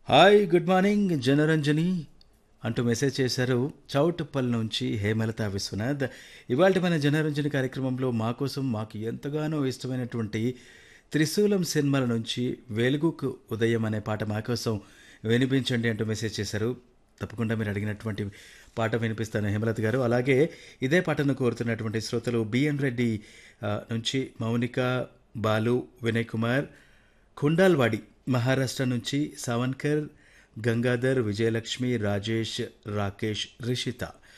hi good morning Janaranjani అంటూ message చేశారు చౌటుప్పల్ నుంచి హేమలత విశ్వనాథ్ ఇవాళ మన జనరంజని కార్యక్రమంలో మా కోసం మాకు ఎంతగానో ఇష్టమైనటువంటి త్రిశూలం సినిమాల నుంచి వెలుగుకు ఉదయం అనే పాట మా కోసం వినిపించండి అంటూ మెసేజ్ చేశారు తప్పకుండా మీరు అడిగినటువంటి పాట వినిపిస్తాను హేమలత గారు అలాగే ఇదే పాటను కోరుతున్నటువంటి శ్రోతలు బిఎన్ రెడ్డి ఆ, నుంచి మౌనిక బాలు వినయ్ కుమార్ కుండాల్వాడి మహారాష్ట్ర నుంచి సావన్కర్ గంగాధర్ విజయలక్ష్మి రాజేష్ రాకేష్ రిషిత